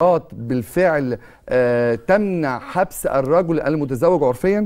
قرارات بالفعل آه، تمنع حبس الرجل المتزوج عرفيا؟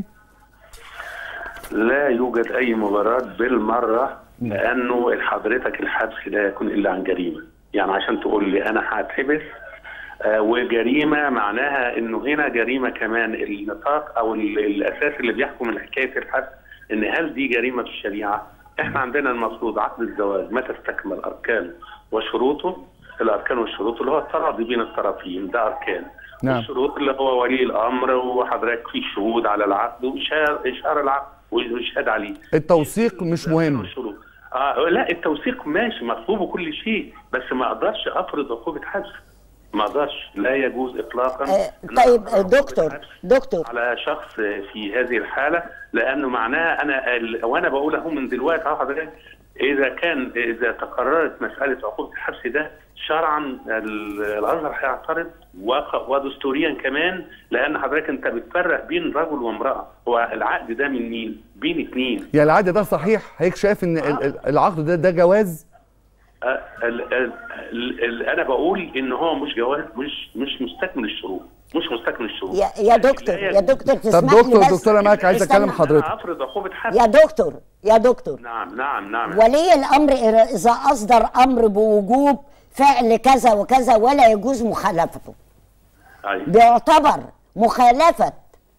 لا يوجد اي مباراه بالمره لانه حضرتك الحبس لا يكون الا عن جريمه يعني عشان تقول لي انا هتحبس آه، وجريمه معناها انه هنا جريمه كمان النطاق او ال- الاساس اللي بيحكم حكايه الحبس ان هل دي جريمه في الشريعه؟ احنا عندنا المفروض عقد الزواج متى استكمل اركانه وشروطه الاركان والشروط اللي هو التراضي بين الطرفين ده اركان نعم. الشروط اللي هو ولي الامر وحضرتك في شهود على العقد واشهار اشهار العقد ويشهد عليه التوثيق مش مهم والشروط. آه لا التوثيق ماشي مطلوب وكل شيء بس ما اقدرش افرض عقوبه حبس ما اقدرش لا يجوز اطلاقا آه، إن طيب أفرض آه، عقوبة دكتور حبس دكتور على شخص في هذه الحاله لانه معناها انا ال- وانا بقول اهو من دلوقتي اهو حضرتك اذا كان اذا تقررت مساله عقوبه الحبس ده شرعا ال- الازهر هيعترض وق- ودستوريا كمان لان حضرتك انت بتفرق بين رجل وامراه هو العقد ده من مين؟ بين اثنين يعني العقد ده صحيح هيك شايف ان ال- ال- العقد ده ده جواز أه، ال- ال- ال- ال- انا بقول ان هو مش جواز مش مش مستكمل الشروط مش مستكمل الشروط يا يا دكتور لا يا يجوز. دكتور طب تسمح لي دكتور بس دكتوره مالك عايز استنى. اكلم حضرتك أنا افرض عقوبه حبس يا دكتور يا دكتور نعم نعم نعم ولي الامر اذا اصدر امر بوجوب فعل كذا وكذا ولا يجوز مخالفته أيوة. بيعتبر مخالفه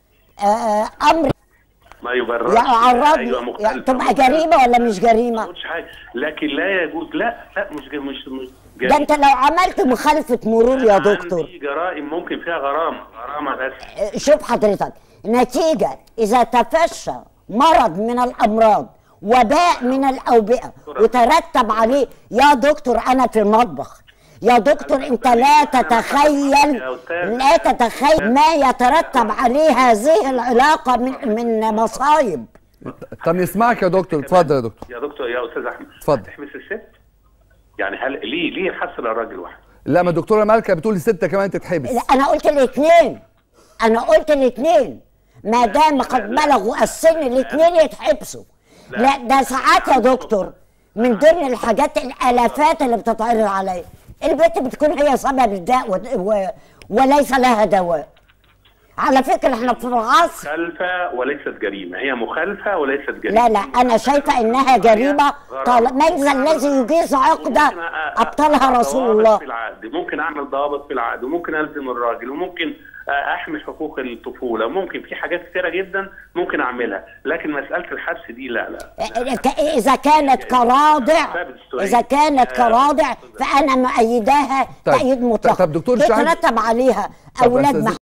آه، امر ما يبررش يعرض أيوة يعني مخالفة. تبقى جريمه ولا مش ما جريمه قلتش حاجه لكن لا يجوز لا لا مش جا- مش مش ده انت لو عملت مخالفه مرور يا أنا دكتور عندي جرائم ممكن فيها غرامه غرامه بس شوف حضرتك نتيجة إذا تفشى مرض من الأمراض وباء من الأوبئة وترتب عليه يا دكتور أنا في المطبخ يا دكتور أنت لا تتخيل لا تتخيل ما يترتب عليه هذه العلاقة من من مصايب طب نسمعك يا دكتور اتفضل يا دكتور يا دكتور يا استاذ احمد اتفضل. تحبس الست يعني هل ليه ليه الحبس للراجل واحد لا ما الدكتوره مالكه بتقول الستة كمان تتحبس لا، أنا قلت الاثنين أنا قلت الاثنين ما دام قد بلغوا السن الاثنين يتحبسوا لا ده ساعات يا دكتور من ضمن الحاجات الالافات اللي بتتعرض عليا البنت بتكون هي سبب الداء و... و... وليس لها دواء على فكره احنا في العصر مخالفه وليست جريمه هي مخالفه وليست جريمه لا لا انا شايفه انها جريمه طال من ذا الذي يجيز عقده ممكن أ- أ- ابطلها أعمل رسول ضوابط الله في العقد ممكن اعمل ضوابط في العقد وممكن الزم الراجل وممكن آه، احمي حقوق الطفوله وممكن في حاجات كثيره جدا ممكن اعملها لكن مساله الحبس دي لا لا ك- اذا كانت كراضع اذا كانت كراضع فانا مؤيداها طيب. تأييد مطلق طب دكتور شاهد- يترتب عليها طب اولاد أستاذ-